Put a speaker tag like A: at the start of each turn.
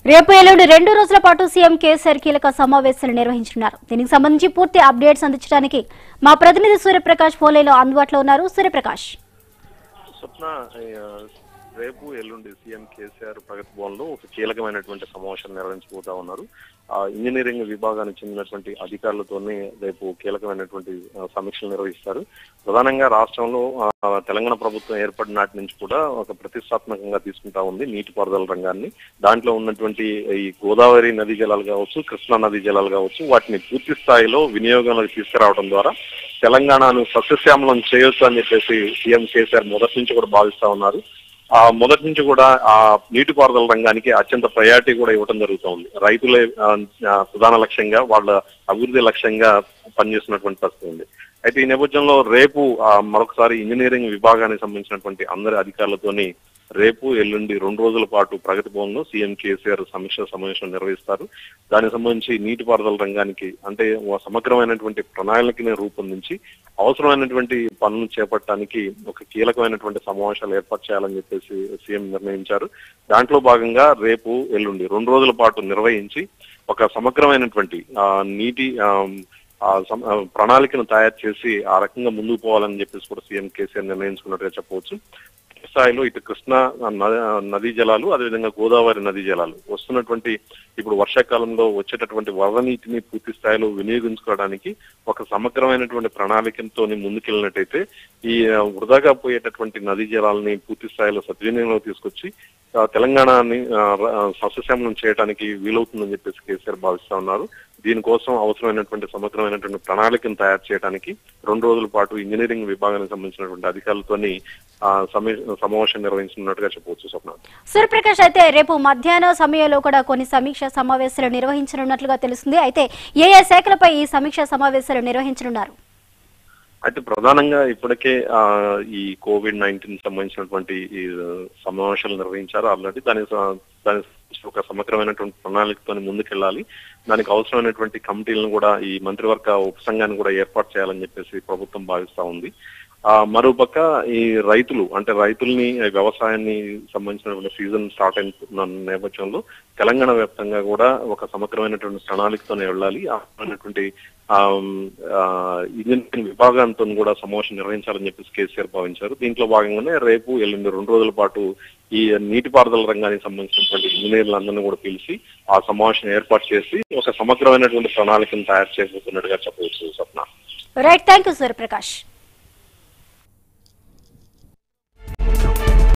A: రేపు ఎల్లుండి రెండు రోజుల పాటు సీఎం కేసీఆర్ కీలక సమావేశాలు నిర్వహించనున్నారు దీనికి సంబంధించి పూర్తి అప్డేట్స్ అందించడానికి మా ప్రతినిధి సూర్యప్రకాష్ ఫోన్లైన్లో అందుబాటులో ఉన్నారు సూర్యప్రకాష్
B: స్వప్న ఆ, రేపు ఎల్లుండి సీఎం కేసీఆర్ ప్రగతి భవన్ లో ఒక కీలకమైనటువంటి సమావేశం నిర్వహించబోతా ఉన్నారు ఆ ఇంజనీరింగ్ విభాగానికి చెందినటువంటి అధికారులతోనే రేపు కీలకమైనటువంటి ఆ, సమీక్షలు నిర్వహిస్తారు ప్రధానంగా రాష్ట్రంలో ఆ, తెలంగాణ ప్రభుత్వం ఏర్పడిన నాటి నుంచి కూడా ఒక ప్రతిష్టాత్మకంగా తీసుకుంటా ఉంది నీటిపారుదల రంగాన్ని దాంట్లో ఉన్నటువంటి ఈ గోదావరి నదీ జలాలు కావచ్చు కృష్ణా నదీ జలాలు కావచ్చు వాటిని పూర్తి స్థాయిలో వినియోగంలోకి తీసుకురావడం ద్వారా తెలంగాణను సస్యశ్యామలం చేయొచ్చు అని చెప్పేసి సీఎం కేసీఆర్ మొదటి నుంచి కూడా భావిస్తా ఉన్నారు ఆ మొదటి నుంచి కూడా ఆ నీటిపారుదల రంగానికి అత్యంత ప్రయారిటీ కూడా ఇవ్వడం జరుగుతూ ఉంది రైతులే ఆ, ఆ, ప్రధాన లక్ష్యంగా వాళ్ళ అభివృద్ధి లక్ష్యంగా పనిచేస్తున్నటువంటి పరిస్థితి ఉంది అయితే ఈ నేపథ్యంలో రేపు ఆ, మరొకసారి ఇంజనీరింగ్ విభాగానికి సంబంధించినటువంటి అందరి అధికారులతోని రేపు ఎల్లుండి రెండు రోజుల పాటు ప్రగతి భవన్ లో సీఎం కేసీఆర్ సమీక్ష సమావేశం నిర్వహిస్తారు దానికి సంబంధించి నీటిపారుదల రంగానికి అంటే ఓ సమగ్రమైనటువంటి ప్రణాళికని రూపొందించి అవసరమైనటువంటి పనులు చేపట్టడానికి ఒక కీలకమైనటువంటి సమావేశాలు ఏర్పాటు చేయాలని చెప్పేసి సీఎం నిర్ణయించారు దాంట్లో భాగంగా రేపు ఎల్లుండి రెండు రోజుల పాటు నిర్వహించి ఒక సమగ్రమైనటువంటి ఆ, నీటి ఆ, ఆ సమ- ఆ, ప్రణాళికను తయారు చేసి ఆ రకంగా ముందుకు పోవాలని చెప్పేసి కూడా సీఎం కేసీఆర్ నిర్ణయించుకున్నట్టుగా చెప్పవచ్చు పూర్తి స్థాయిలో ఇటు కృష్ణా న- నదీ జలాలు అదేవిధంగా గోదావరి నదీ జలాలు వస్తున్నటువంటి ఇప్పుడు వర్షాకాలంలో వచ్చేటటువంటి వరద నీటిని పూర్తి స్థాయిలో వినియోగించుకోవడానికి ఒక సమగ్రమైనటువంటి ప్రణాళికతో ముందుకెళ్ళినట్టయితే ఈ ఆ, వృధాగా పోయేటటువంటి నదీ జలాలని పూర్తి స్థాయిలో సద్వినియోగంలో తీసుకొచ్చి ఆ, తెలంగాణని ఆ, ర- ఆ, సస్యశ్యామలం చేయడానికి వీలవుతుందని చెప్పేసి కేసీఆర్ భావిస్తా ఉన్నారు దీనికోసం అవసరమైనటువంటి సమగ్రమైనటువంటి ప్రణాళికను తయారు చేయడానికి రెండు రోజుల పాటు ఇంజనీరింగ్ విభాగానికి సంబంధించినటువంటి అధికారులతోని ఆ, సమీ- సమావేశం నిర్వహించినట్టుగా చెప్పవచ్చు స్వప్న
A: సూర్యప్రకాష్ అయితే రేపు మధ్యాహ్న సమయంలో కూడా కొన్ని సమీక్ష సమావేశాలు నిర్వహించనున్నట్లుగా తెలుస్తుంది అయితే ఏ ఏ శాఖలపై ఈ సమీక్ష సమావేశాలు నిర్వహించనున్నారు
B: అయితే ప్రధానంగా ఇప్పటికే ఆ, ఈ కోవిడ్ నైన్టీన్ సంబంధించినటువంటి ఈ ఆ, సమావేశాలు నిర్వహించారు ఆల్రెడీ దాని స- దాని ఒక సమగ్రమైనటువంటి ప్రణాళికతో ముందుకెళ్ళాలి దానికి అవసరమైనటువంటి కమిటీలను కూడా ఈ మంత్రివర్గ ఉపసంఘాన్ని కూడా ఏర్పాటు చేయాలని చెప్పేసి ప్రభుత్వం భావిస్తా ఉంది ఆ మరోపక్క ఈ రైతులు అంటే రైతుల్ని ఈ వ్యవసాయాన్ని సంబంధించినటువంటి సీజన్ స్టార్ట్ అయిన నేపథ్యంలో తెలంగాణ వ్యాప్తంగా కూడా ఒక సమగ్రమైనటువంటి ప్రణాళికతో వెళ్ళాలి ఆ ఇంజనీరింగ్ విభాగంతో కూడా సమావేశం నిర్వహించాలని చెప్పేసి కేసీఆర్ భావించారు దీంట్లో భాగంగానే రేపు ఎల్లుండి రెండు రోజుల పాటు ఈ నీటిపారుదల రంగానికి సంబంధించినటువంటి ఇంజనీర్లందరినీ కూడా పిలిచి ఆ సమావేశం ఏర్పాటు చేసి ఒక సమగ్రమైనటువంటి ప్రణాళికను తయారు చేయబోతున్నట్టుగా చెప్పవచ్చు Swapna
A: right thank you Suryaprakash